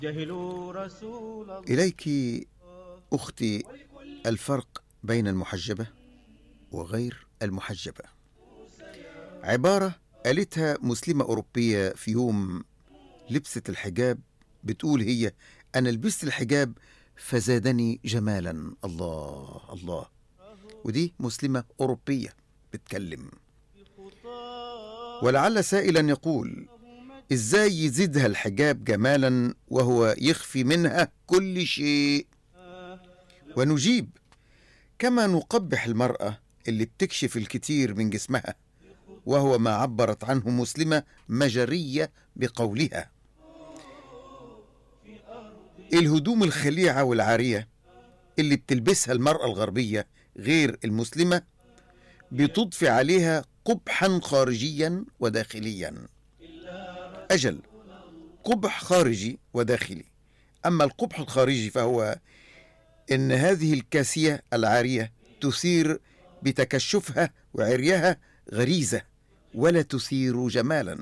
جهلوا رسول الله إليك أختي الفرق بين المحجبة وغير المحجبة عبارة قالتها مسلمة أوروبية في يوم لبست الحجاب بتقول هي أنا لبست الحجاب فزادني جمالا الله الله ودي مسلمة أوروبية بتكلم ولعل سائلا يقول ازاي يزيدها الحجاب جمالا وهو يخفي منها كل شيء ونجيب كما نقبح المرأة اللي بتكشف الكثير من جسمها وهو ما عبرت عنه مسلمة مجرية بقولها الهدوم الخليعة والعارية اللي بتلبسها المرأة الغربية غير المسلمة بتضفي عليها قبحا خارجيا وداخليا أجل قبح خارجي وداخلي أما القبح الخارجي فهو إن هذه الكاسية العارية تثير بتكشفها وعريها غريزة ولا تثير جمالا